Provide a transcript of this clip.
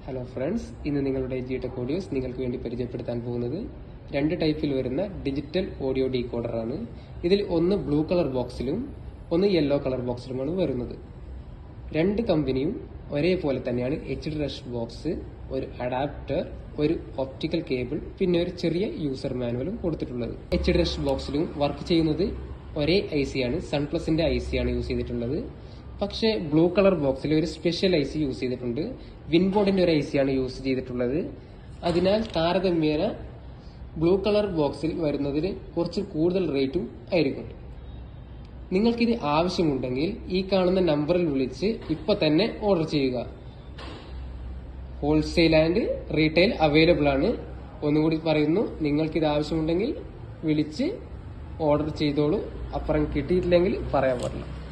hello friends ഇന്ന് നിങ്ങളുടെ G tech audios നിങ്ങൾക്ക് വേണ്ടി പരിചയപ്പെടുത്താൻ പോകുന്നത് രണ്ട് ടൈപ്പിൽ വരുന്ന ഡിജിറ്റൽ ഓഡിയോ ഡീകോഡർ ആണ് ഇതിൽ ഒന്ന് ബ്ലൂ കളർ ബോക്സിലും ഒന്ന് യെല്ലോ കളർ ബോക്സിലുമാണ് വരുന്നത് രണ്ട് കമ്പനിയും ഒരേപോലെ തന്നെയാണ് എച്ച് ഡി റഷ് ബോക്സ് ഒരു അഡാപ്റ്റർ ഒരു ഒപ്റ്റിക്കൽ കേബിൾ പിന്നെ ഒരു ചെറിയ യൂസർ മാനുവലും കൊടുത്തിട്ടുള്ളത് എച്ച് ഡി റഷ് ബോക്സിലും വർക്ക് ചെയ്യുന്നത് ഒരേ ഐ സി ആണ് സൺപ്ലസിന്റെ ഐ സി ആണ് യൂസ് ചെയ്തിട്ടുള്ളത് പക്ഷേ ബ്ലൂ കളർ ബോക്സിൽ ഒരു സ്പെഷ്യൽ ഐ സി യൂസ് ചെയ്തിട്ടുണ്ട് വിൻബോർഡിന്റെ ഒരു ഐ സി ആണ് യൂസ് ചെയ്തിട്ടുള്ളത് അതിനാൽ താരതമ്യേന ബ്ലൂ കളർ ബോക്സിൽ വരുന്നതിന് കുറച്ച് കൂടുതൽ റേറ്റും ആയിരിക്കും നിങ്ങൾക്കിത് ആവശ്യമുണ്ടെങ്കിൽ ഈ കാണുന്ന നമ്പറിൽ വിളിച്ച് ഇപ്പൊ തന്നെ ഓർഡർ ചെയ്യുക ഹോൾസെയിൽ ആൻഡ് റീറ്റെയിൽ അവൈലബിൾ ആണ് ഒന്നുകൂടി പറയുന്നു നിങ്ങൾക്കിത് ആവശ്യമുണ്ടെങ്കിൽ വിളിച്ച് ഓർഡർ ചെയ്തോളൂ അപ്പുറം കിട്ടിയിട്ടില്ലെങ്കിൽ പറയാൻ പാടില്ല